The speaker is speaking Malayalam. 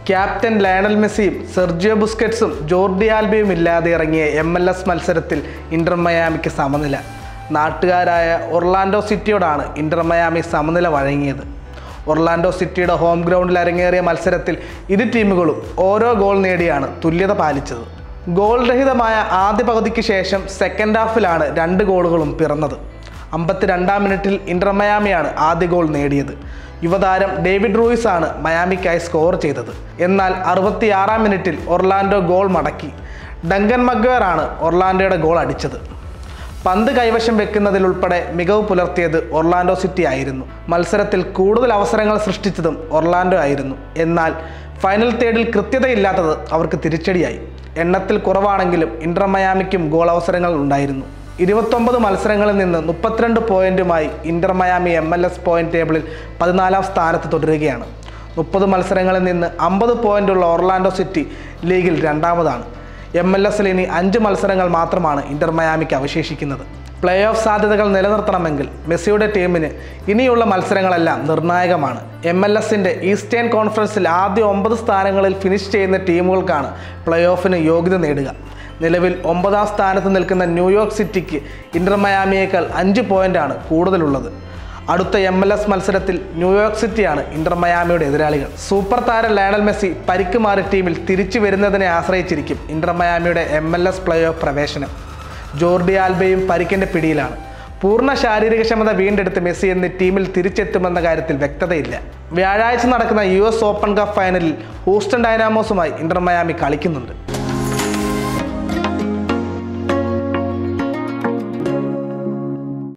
ക്യാപ്റ്റൻ ലയണൽ മെസ്സിയും സെർജിയോ ബുസ്കറ്റ്സും ജോർഡി ആൽബയും ഇല്ലാതെ ഇറങ്ങിയ എം എൽ എസ് മത്സരത്തിൽ ഇന്റർ മയാമിക്ക് സമനില നാട്ടുകാരായ ഒർലാൻഡോ സിറ്റിയോടാണ് ഇന്റർ മയാമി സമനില വഴങ്ങിയത് ഒർലാൻഡോ സിറ്റിയുടെ ഹോം ഗ്രൗണ്ടിൽ അരങ്ങേറിയ മത്സരത്തിൽ ഇരു ടീമുകളും ഓരോ ഗോൾ നേടിയാണ് തുല്യത പാലിച്ചത് ഗോൾ രഹിതമായ ആദ്യ പകുതിക്ക് ശേഷം സെക്കൻഡ് ഹാഫിലാണ് രണ്ട് ഗോളുകളും പിറന്നത് അമ്പത്തിരണ്ടാം മിനിറ്റിൽ ഇന്റർ മയാമിയാണ് ആദ്യ ഗോൾ നേടിയത് യുവതാരം ഡേവിഡ് റൂയിസ് ആണ് മയാമിക്കായി സ്കോർ ചെയ്തത് എന്നാൽ അറുപത്തിയാറാം മിനിറ്റിൽ ഒർലാൻഡോ ഗോൾ മടക്കി ഡങ്കൻ മഗ്വേർ ആണ് ഒർലാൻഡോയുടെ ഗോൾ അടിച്ചത് പന്ത് കൈവശം വെക്കുന്നതിൽ ഉൾപ്പെടെ മികവ് പുലർത്തിയത് ഒർലാൻഡോ സിറ്റി ആയിരുന്നു മത്സരത്തിൽ കൂടുതൽ അവസരങ്ങൾ സൃഷ്ടിച്ചതും ഒർലാൻഡോ ആയിരുന്നു എന്നാൽ ഫൈനൽ തേർഡിൽ കൃത്യതയില്ലാത്തത് അവർക്ക് തിരിച്ചടിയായി എണ്ണത്തിൽ കുറവാണെങ്കിലും ഇന്റർ മയാമിക്കും ഗോൾ അവസരങ്ങൾ ഉണ്ടായിരുന്നു ഇരുപത്തൊമ്പത് മത്സരങ്ങളിൽ നിന്ന് മുപ്പത്തിരണ്ട് പോയിന്റുമായി Inter Miami M L S point ടേബിളിൽ പതിനാലാം സ്ഥാനത്ത് തുടരുകയാണ് മുപ്പത് മത്സരങ്ങളിൽ നിന്ന് അമ്പത് പോയിന്റുള്ള ഒർലാൻഡോ സിറ്റി ലീഗിൽ രണ്ടാമതാണ് എം എൽ എസിൽ ഇനി അഞ്ച് മത്സരങ്ങൾ മാത്രമാണ് ഇന്റർ മയാമിക്ക് അവശേഷിക്കുന്നത് പ്ലേ ഓഫ് സാധ്യതകൾ നിലനിർത്തണമെങ്കിൽ മെസ്സിയുടെ ടീമിന് ഇനിയുള്ള മത്സരങ്ങളെല്ലാം നിർണായകമാണ് എം എൽ എസിൻ്റെ ഈസ്റ്റേൺ കോൺഫറൻസിൽ ആദ്യ ഒമ്പത് സ്ഥാനങ്ങളിൽ ഫിനിഷ് ചെയ്യുന്ന ടീമുകൾക്കാണ് പ്ലേ ഓഫിന് യോഗ്യത നേടുക നിലവിൽ ഒമ്പതാം സ്ഥാനത്ത് നിൽക്കുന്ന ന്യൂയോർക്ക് സിറ്റിക്ക് ഇന്റർ മയാമിയേക്കാൾ അഞ്ച് പോയിന്റാണ് കൂടുതലുള്ളത് അടുത്ത എം എൽ എസ് മത്സരത്തിൽ ന്യൂയോർക്ക് സിറ്റിയാണ് ഇന്റർ മയാമിയുടെ എതിരാളികൾ സൂപ്പർ താരം ലയണൽ മെസ്സി പരിക്ക് മാറി ടീമിൽ തിരിച്ചു വരുന്നതിനെ ആശ്രയിച്ചിരിക്കും ഇന്റർ മയാമിയുടെ M L S playoff പ്രവേശനം ജോർഡി ആൽബയും പരിക്കിന്റെ പിടിയിലാണ് പൂർണ്ണ ശാരീരിക ക്ഷമത വീണ്ടെടുത്ത് മെസ്സി എന്ന് ടീമിൽ തിരിച്ചെത്തുമെന്ന കാര്യത്തിൽ വ്യക്തതയില്ല വ്യാഴാഴ്ച നടക്കുന്ന യു എസ് ഓപ്പൺ കപ്പ് ഫൈനലിൽ ഹൂസ്റ്റൺ ഡൈനാമോസുമായി ഇന്റർ മയാമി കളിക്കുന്നുണ്ട്